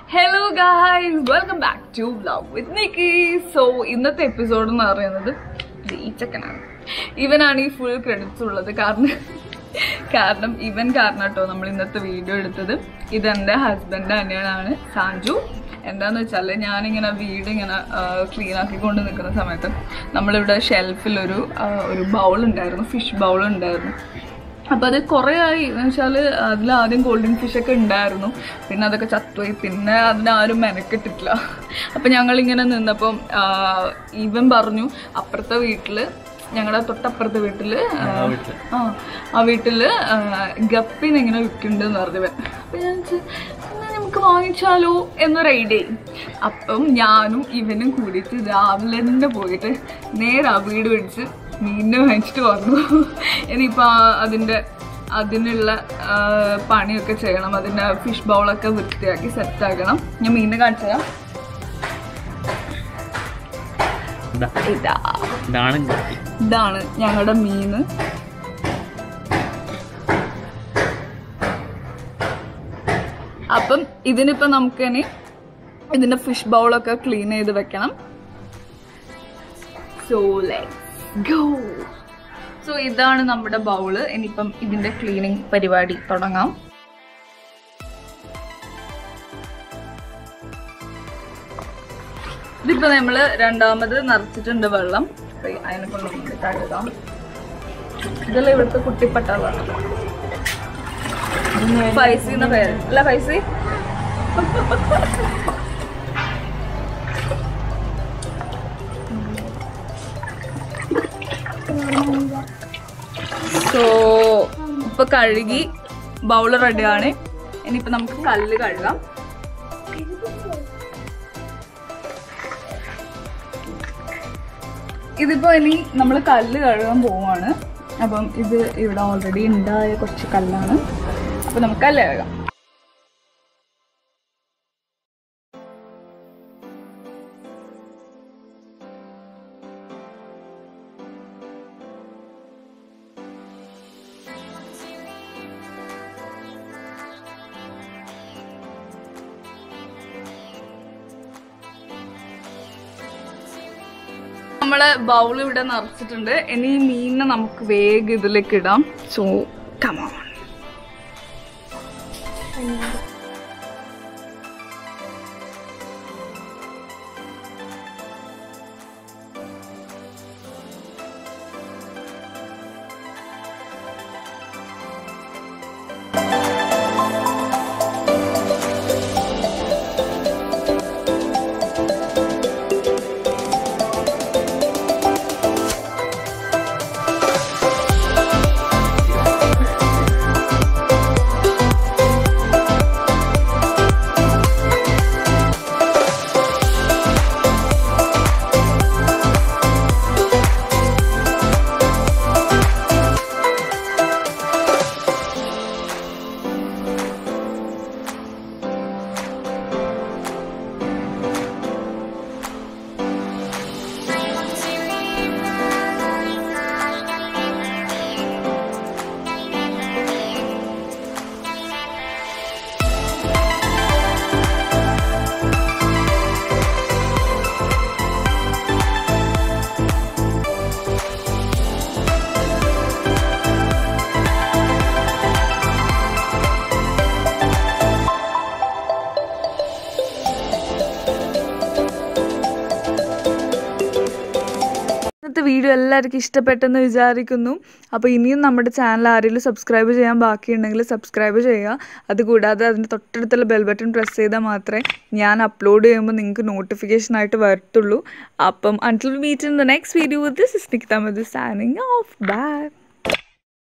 Hello guys welcome back to vlog with Nikki so ഇന്നത്തെ episode എന്ന് പറയുന്നത് ഈച്ചക്കനാണ് ഇവനാണ് ഈ ഫുൾ ക്രെഡിറ്റ്സ് ഉള്ളത് കാരണം കാരണം ഇവൻ കാരണം കേട്ടോ നമ്മൾ ഇന്നത്തെ വീഡിയോ എടുത്തത് ഇതെൻ്റെ ഹസ്ബൻഡ് അനിയനാണ് സാഞ്ചു എന്താന്ന് വെച്ചാൽ ഞാനിങ്ങനെ വീട് ഇങ്ങനെ ക്ലീൻ ആക്കിക്കൊണ്ട് നിൽക്കുന്ന സമയത്ത് നമ്മളിവിടെ ഷെൽഫിലൊരു ആ, ഒരു ബൗൾ ഉണ്ടായിരുന്നു ഫിഷ് ബൗൾ ഉണ്ടായിരുന്നു അപ്പോൾ അത് കുറേ ആയി എന്ന് വെച്ചാൽ അതിൽ ആദ്യം ഗോൾഡൻ ഫിഷ് ഒക്കെ ഉണ്ടായിരുന്നു പിന്നെ അതൊക്കെ ചത്തുപോയി പിന്നെ അതിനാരും മെനക്കെട്ടിട്ടില്ല അപ്പം ഞങ്ങളിങ്ങനെ നിന്നപ്പം ആ, ഇവൻ പറഞ്ഞു അപ്പുറത്തെ വീട്ടിൽ ഞങ്ങളുടെ തൊട്ടപ്പുറത്തെ വീട്ടിൽ ആ ആ വീട്ടിൽ ഗപ്പിന് ഇങ്ങനെ വിൽക്കുന്നുണ്ടെന്ന് പറഞ്ഞു ഇവൻ അപ്പം ഞാൻ വിചാരിച്ചു, എന്നാ നമുക്ക് വാങ്ങിച്ചാലോ എന്നൊരു ഐഡിയ അപ്പം ഞാനും ഇവനും കൂടിയിട്ട് രാവിലെ തന്നെ പോയിട്ട് നേരെ ആ വീട് പിടിച്ച് മീനിനെ വാങ്ങിച്ചിട്ട് വന്നു ഇനിയിപ്പോൾ അതിൻ്റെ അതിനുള്ള ആ, പണിയൊക്കെ ചെയ്യണം അതിൻ്റെ ഫിഷ് ബൗളൊക്കെ വൃത്തിയാക്കി സെറ്റാക്കണം ഞാൻ മീനിനെ കാണിച്ചു തരാം ഇതാ, ഇതാ ഇതാണ് ഗപ്പി. ഇതാണ് ഞങ്ങളുടെ മീന് അപ്പം ഇതിനിപ്പോ നമുക്ക് ഇനി ഇതിന്റെ ഫിഷ് ബൗളൊക്കെ ക്ലീൻ ചെയ്ത് വെക്കണം സോ ഗോ സോ ഇതാണ് നമ്മുടെ ബൗള് ഇനിയിപ്പം ഇതിന്റെ ക്ലീനിങ് പരിപാടി തുടങ്ങാം ഇതിപ്പോ നമ്മള് രണ്ടാമത് നിറച്ചിട്ടുണ്ട് വെള്ളം അപ്പൊ അതിനെ കൊണ്ട് നമുക്ക് കഴുകാം ഇതെല്ലാം ഇവിടുത്തെ കുട്ടിപ്പട്ടാളാണ് ഫൈസി എന്ന പേര് അല്ല ഫൈസി സോ ഇപ്പൊ കഴുകി ബൗള് റെഡിയാണ് ഇനിയിപ്പോ നമുക്ക് കല്ല് കഴുകാം ഇതിപ്പോ ഇനി നമ്മൾ കല്ല് കഴുകാൻ പോവാണ് അപ്പം ഇത് ഇവിടെ ഓൾറെഡി ഉണ്ടായ കുറച്ച് കല്ലാണ് അപ്പൊ നമുക്ക് കല്ല് കഴുകാം നമ്മളെ ബൗൾ ഇവിടെ നിറച്ചിട്ടുണ്ട് ഇനി ഈ മീനിനെ നമുക്ക് വേഗം ഇതിലേക്ക് ഇടാം സോ കമോൺ ഇന്നത്തെ വീഡിയോ എല്ലാവർക്കും ഇഷ്ടപ്പെട്ടെന്ന് വിചാരിക്കുന്നു അപ്പോൾ ഇനിയും നമ്മുടെ ചാനൽ ആരെങ്കിലും സബ്സ്ക്രൈബ് ചെയ്യാൻ ബാക്കിയുണ്ടെങ്കിൽ സബ്സ്ക്രൈബ് ചെയ്യുക അതുകൂടാതെ അതിൻ്റെ തൊട്ടടുത്തുള്ള ബെൽ ബട്ടൺ പ്രസ് ചെയ്താൽ മാത്രമേ ഞാൻ അപ്ലോഡ് ചെയ്യുമ്പോൾ നിങ്ങൾക്ക് നോട്ടിഫിക്കേഷൻ ആയിട്ട് വരത്തുള്ളൂ അപ്പം until meet in the next video this is നിക്ത മത് സാനിങ് ഓഫ് ബൈ